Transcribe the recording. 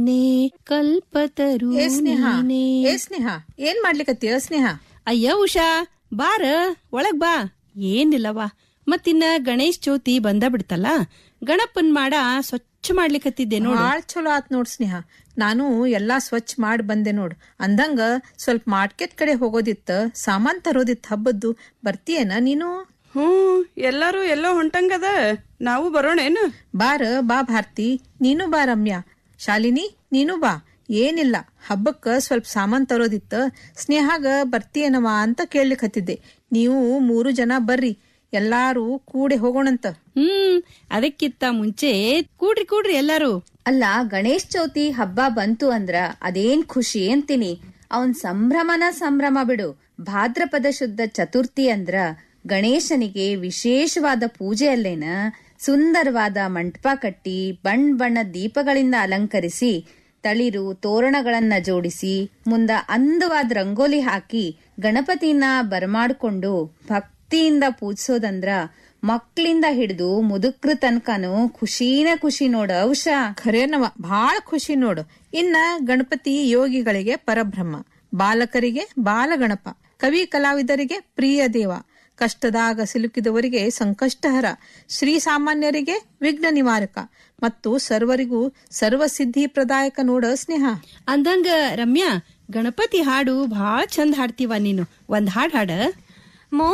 ನೇ ಕಲ್ಪತರು ಏ ಸ್ನೇಹ ನೀನೇ. ಏ ಸ್ನೇಹ ಏನ್ ಮಾಡ್ಲಿಕತ್ತೀಯ ಸ್ನೇಹ ಅಯ್ಯ ಉಷಾ ಬಾರ ಒಳಗ್ ಬಾ ಏನಿಲ್ಲವಾ ಮತ್ತಿನ್ನ ಗಣೇಶ್ ಚೌತಿ ಬಂದ ಬಿಡ್ತಲ್ಲ ಗಣಪನ್ ಮಾಡ ಸ್ವಚ್ಛ ಮಾಡ್ಲಿಕತ್ತಿದ್ದೆ ನೋಡು ಬಾಳ್ ಚಲೋ ಆತ್ ನೋಡ್ ಸ್ನೇಹ ನಾನು ಎಲ್ಲಾ ಸ್ವಚ್ಛ ಮಾಡಿ ಬಂದೆ ನೋಡ್ ಅಂದಂಗ ಸ್ವಲ್ಪ ಮಾರ್ಕೆಟ್ ಕಡೆ ಹೋಗೋದಿತ್ತ ಸಾಮಾನ್ ತರೋದಿತ್ತ ಹಬ್ಬದ್ದು ಬರ್ತೀಯೇನ ನೀನು ಹ್ಮ್ ಎಲ್ಲಾರು ಎಲ್ಲೋ ಹೊಂಟಂಗದ ನಾವು ಬರೋಣೇನು ಬಾರ ಬಾ ಭಾರತಿ ನೀನು ಬಾ ರಮ್ಯಾ ಶಾಲಿನಿ ನೀನು ಬಾ ಏನಿಲ್ಲ ಹಬ್ಬಕ್ಕ ಸ್ವಲ್ಪ ಸಾಮಾನ್ ತರೋದಿತ್ತ ಸ್ನೇಹಾಗ ಬರ್ತೀಯನವ ಅಂತ ಕೇಳ್ಲಿಕ್ ಹತ್ತಿದ್ದೆ ನೀವು ಮೂರು ಜನ ಬರ್ರಿ ಎಲ್ಲಾರು ಕೂಡೆ ಹೋಗೋಣಂತ ಹ್ಮ್ ಅದಕ್ಕಿಂತ ಮುಂಚೆ ಕೂಡ್ರಿ ಕೂಡ್ರಿ ಎಲ್ಲಾರು ಅಲ್ಲ ಗಣೇಶ್ ಚೌತಿ ಹಬ್ಬ ಬಂತು ಅಂದ್ರ ಅದೇನ್ ಖುಷಿ ಅಂತೀನಿ ಅವನ್ ಸಂಭ್ರಮನ ಸಂಭ್ರಮ ಬಿಡು ಭಾದ್ರಪದ ಶುದ್ಧ ಚತುರ್ಥಿ ಅಂದ್ರ ಗಣೇಶನಿಗೆ ವಿಶೇಷವಾದ ಪೂಜೆ ಅಲ್ಲೇನ ಸುಂದರವಾದ ಮಂಟಪ ಕಟ್ಟಿ ಬಣ್ಣ ಬಣ್ಣದ ದೀಪಗಳಿಂದ ಅಲಂಕರಿಸಿ ತಳಿರು ತೋರಣಗಳನ್ನ ಜೋಡಿಸಿ ಮುಂದ ಅಂದವಾದ ರಂಗೋಲಿ ಹಾಕಿ ಗಣಪತಿನ ಬರಮಾಡ್ಕೊಂಡು ಭಕ್ತಿಯಿಂದ ಪೂಜಿಸೋದಂದ್ರ ಮಕ್ಳಿಂದ ಹಿಡಿದು ಮುದುಕ್ರ ತನಕನು ಖುಷಿನ ಖುಷಿ ನೋಡ ಔಷಾ ಖರೇನವ ಬಹಳ ಖುಷಿ ನೋಡು ಇನ್ನ ಗಣಪತಿ ಯೋಗಿಗಳಿಗೆ ಪರಬ್ರಹ್ಮ ಬಾಲಕರಿಗೆ ಬಾಲಗಣಪ ಕವಿ ಕಲಾವಿದರಿಗೆ ಪ್ರಿಯ ದೇವ ಕಷ್ಟದಾಗ ಸಿಲುಕಿದವರಿಗೆ ಸಂಕಷ್ಟಹರ ಶ್ರೀ ಸಾಮಾನ್ಯರಿಗೆ ವಿಘ್ನ ನಿವಾರಕ ಮತ್ತು ಸರ್ವರಿಗೂ ಸರ್ವಸಿದ್ಧಿ ಪ್ರದಾಯಕ ನೋಡ ಸ್ನೇಹ ಅಂದಂಗ ರಮ್ಯಾ ಗಣಪತಿ ಹಾಡು ಭಾಳ ಚಂದ ಹಾಡ್ತೀವ ನೀನು ಒಂದ್ ಹಾಡ್ ಹಾಡ